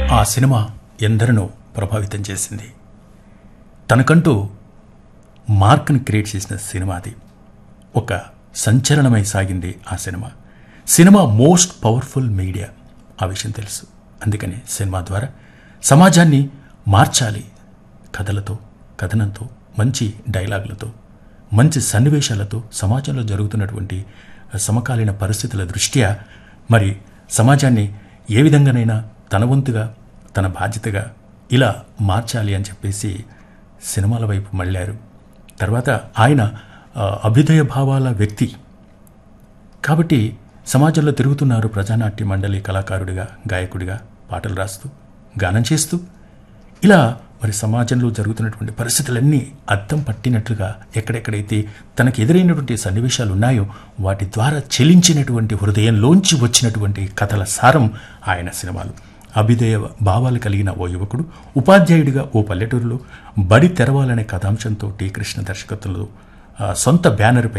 ఆ సినిమా ఎందరినో ప్రభావితం చేసింది తనకంటూ మార్క్ని క్రియేట్ చేసిన సినిమా అది ఒక సంచలనమై సాగింది ఆ cinema cinema most powerful media ఆ విషయం తెలుసు అందుకని సినిమా ద్వారా సమాజాన్ని మార్చాలి కథలతో కథనంతో మంచి డైలాగులతో మంచి సన్నివేశాలతో సమాజంలో జరుగుతున్నటువంటి సమకాలీన పరిస్థితుల దృష్ట్యా మరి సమాజాన్ని ఏ విధంగానైనా తన వంతుగా తన బాధ్యతగా ఇలా మార్చాలి అని చెప్పేసి సినిమాల వైపు మళ్ళారు తర్వాత ఆయన ఆ, అభ్యుదయ భావాల వ్యక్తి కాబట్టి సమాజంలో తిరుగుతున్నారు ప్రజానాట్య మండలి కళాకారుడిగా గాయకుడిగా పాటలు రాస్తూ గానం చేస్తూ ఇలా మరి సమాజంలో జరుగుతున్నటువంటి పరిస్థితులన్నీ అద్దం పట్టినట్లుగా ఎక్కడెక్కడైతే తనకు ఎదురైనటువంటి సన్నివేశాలు ఉన్నాయో వాటి ద్వారా చెలించినటువంటి హృదయంలోంచి వచ్చినటువంటి కథల సారం ఆయన సినిమాలు అభ్యుదయ భావాలు కలిగిన ఓ యువకుడు ఉపాధ్యాయుడిగా ఓ పల్లెటూరులో బడి తెరవాలనే కథాంశంతో టి కృష్ణ దర్శకత్వంలో ఆ, సొంత బ్యానర్పై